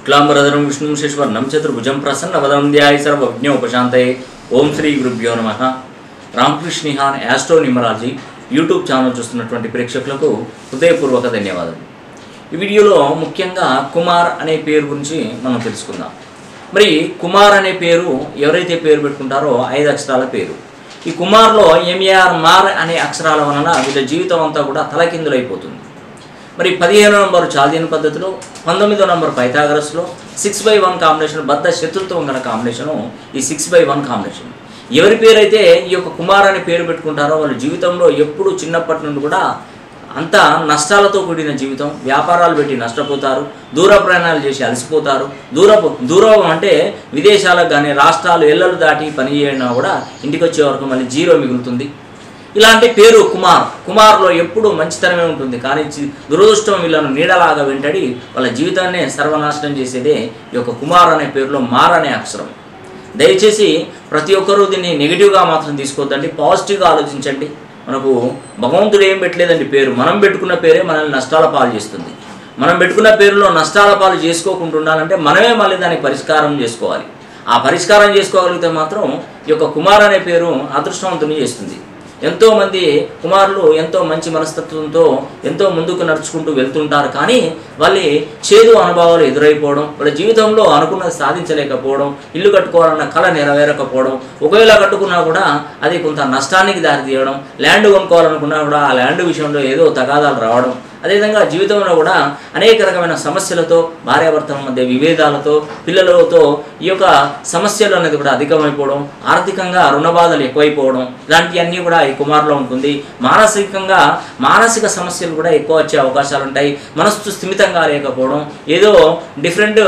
శుక్లాంబరధరం విష్ణుం శశివర్ణం చతుర్భుజం ప్రసన్నవదం ధ్యాయ సర్వజ్ఞోపశాంతయే ఓం శ్రీ గురుభ్యో నమ రామకృష్ణిహాన్ యాస్ట్రో న్యూమరాలజీ యూట్యూబ్ ఛానల్ చూస్తున్నటువంటి ప్రేక్షకులకు హృదయపూర్వక ధన్యవాదాలు ఈ వీడియోలో ముఖ్యంగా కుమార్ అనే పేరు గురించి మనం తెలుసుకుందాం మరి కుమార్ అనే పేరు ఎవరైతే పేరు పెట్టుకుంటారో ఐదు అక్షరాల పేరు ఈ కుమార్లో ఎంఏఆర్ మార్ అనే అక్షరాల వలన వీళ్ళ జీవితం అంతా కూడా తలకిందులైపోతుంది మరి పదిహేను నంబర్ చాల్దియన్ పద్ధతిలో పంతొమ్మిదో నంబర్ పైథాగరస్లో సిక్స్ బై వన్ కాంబినేషన్ బద్ద శత్రుత్వం గల కాంబినేషను ఈ సిక్స్ బై వన్ కాంబినేషన్ ఎవరి పేరైతే ఈ యొక్క కుమార్ అనే పేరు పెట్టుకుంటారో వాళ్ళ జీవితంలో ఎప్పుడు చిన్నప్పటి నుండి కూడా అంత నష్టాలతో కూడిన జీవితం వ్యాపారాలు పెట్టి నష్టపోతారు దూర ప్రయాణాలు చేసి అలసిపోతారు దూరపు దూరం అంటే విదేశాలకు కానీ రాష్ట్రాలు ఎల్లలు దాటి పని చేయడం కూడా ఇంటికి వచ్చే వరకు మళ్ళీ జీరో మిగులుతుంది ఇలాంటి పేరు కుమార్ కుమార్లో ఎప్పుడూ మంచితనమే ఉంటుంది కానీ చి- దురదృష్టం వీళ్ళను నీడలాగా వెంటడి వాళ్ళ జీవితాన్నే సర్వనాశనం చేసేదే ఈ యొక్క కుమార్ అనే పేరులో మార్ అనే అక్షరం దయచేసి ప్రతి ఒక్కరూ దీన్ని నెగిటివ్గా మాత్రం తీసుకోవద్దండి పాజిటివ్గా ఆలోచించండి మనకు భగవంతుడు ఏం పెట్టలేదండి పేరు మనం పెట్టుకున్న పేరే మనల్ని నష్టాల పాలు చేస్తుంది మనం పెట్టుకున్న పేరులో నష్టాల పాలు చేసుకోకుండా ఉండాలంటే మనమే మళ్ళీ దానికి పరిష్కారం చేసుకోవాలి ఆ పరిష్కారం చేసుకోగలిగితే మాత్రం ఈ యొక్క కుమార్ అనే పేరు అదృష్టవంతుని చేస్తుంది ఎంతో మంది కుమారులు ఎంతో మంచి మనస్తత్వంతో ఎంతో ముందుకు నడుచుకుంటూ వెళ్తుంటారు కానీ వాళ్ళ చేదు అనుభవాలు ఎదురైపోవడం వాళ్ళ జీవితంలో అనుకున్నది సాధించలేకపోవడం ఇల్లు కట్టుకోవాలన్న కళ నెరవేరకపోవడం ఒకవేళ కట్టుకున్నా కూడా అది కొంత నష్టానికి దారితీయడం ల్యాండ్ కొనుక్కోవాలనుకున్నా కూడా ఆ ల్యాండ్ విషయంలో ఏదో తగాదాలు రావడం అదేవిధంగా జీవితంలో కూడా అనేక రకమైన సమస్యలతో భార్యాభర్తల మధ్య విభేదాలతో పిల్లలతో ఈ యొక్క సమస్యలు అనేది కూడా అధికమైపోవడం ఆర్థికంగా రుణ బాధలు ఎక్కువైపోవడం ఇలాంటివన్నీ కూడా ఈ కుమార్లో ఉంటుంది మానసికంగా మానసిక సమస్యలు కూడా ఎక్కువ వచ్చే అవకాశాలు ఉంటాయి మనస్సు స్థిమితంగా లేకపోవడం ఏదో డిఫరెంట్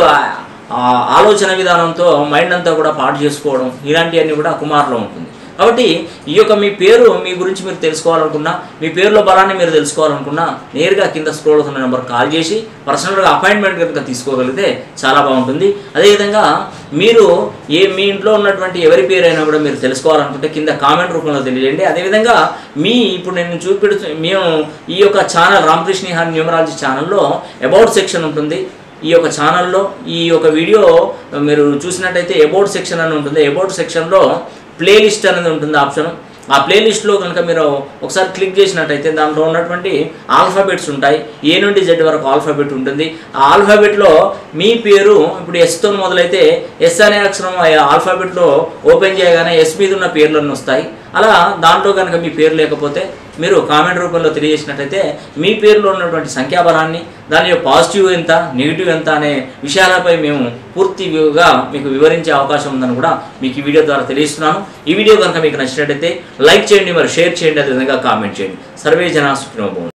ఆలోచన విధానంతో మైండ్ అంతా కూడా పాటు చేసుకోవడం ఇలాంటివన్నీ కూడా కుమార్లో ఉంటుంది కాబట్టి ఈ యొక్క మీ పేరు మీ గురించి మీరు తెలుసుకోవాలనుకున్నా మీ పేరులో బలాన్ని మీరు తెలుసుకోవాలనుకున్నా నేరుగా కింద స్క్రోల్ అవుతున్న నెంబర్ కాల్ చేసి పర్సనల్గా అపాయింట్మెంట్ కనుక తీసుకోగలిగితే చాలా బాగుంటుంది అదేవిధంగా మీరు ఏ మీ ఇంట్లో ఉన్నటువంటి ఎవరి పేరైనా కూడా మీరు తెలుసుకోవాలనుకుంటే కింద కామెంట్ రూపంలో తెలియజేయండి అదేవిధంగా మీ ఇప్పుడు నేను చూపెడుతు మేము ఈ యొక్క ఛానల్ రామకృష్ణ హాన్ న్యూమరాలజీ ఛానల్లో అబౌట్ సెక్షన్ ఉంటుంది ఈ యొక్క ఛానల్లో ఈ యొక్క వీడియో మీరు చూసినట్టయితే అబౌట్ సెక్షన్ అని ఉంటుంది అబౌట్ సెక్షన్లో ప్లేలిస్ట్ అనేది ఉంటుంది ఆప్షన్ ఆ ప్లేలిస్ట్లో కనుక మీరు ఒకసారి క్లిక్ చేసినట్టయితే దాంట్లో ఉన్నటువంటి ఆల్ఫాబెట్స్ ఉంటాయి ఏ నుండి జెడ్ వరకు ఆల్ఫాబెట్ ఉంటుంది ఆ ఆల్ఫాబెట్లో మీ పేరు ఇప్పుడు ఎస్తో మొదలైతే ఎస్ అనే అక్షరం ఆ ఆల్ఫాబెట్లో ఓపెన్ చేయగానే ఎస్ మీద ఉన్న పేర్లన్నీ వస్తాయి అలా దాంట్లో కనుక మీ పేరు లేకపోతే మీరు కామెంట్ రూపంలో తెలియజేసినట్టయితే మీ పేరులో ఉన్నటువంటి సంఖ్యాబలాన్ని దాని యొక్క పాజిటివ్ ఎంత నెగిటివ్ ఎంత అనే విషయాలపై మేము పూర్తిగా మీకు వివరించే అవకాశం ఉందని కూడా మీకు ఈ వీడియో ద్వారా తెలియజేస్తున్నాను ఈ వీడియో కనుక మీకు నచ్చినట్టయితే లైక్ చేయండి మరి షేర్ చేయండి అదేవిధంగా కామెంట్ చేయండి సర్వే జనా సుఖినోభవం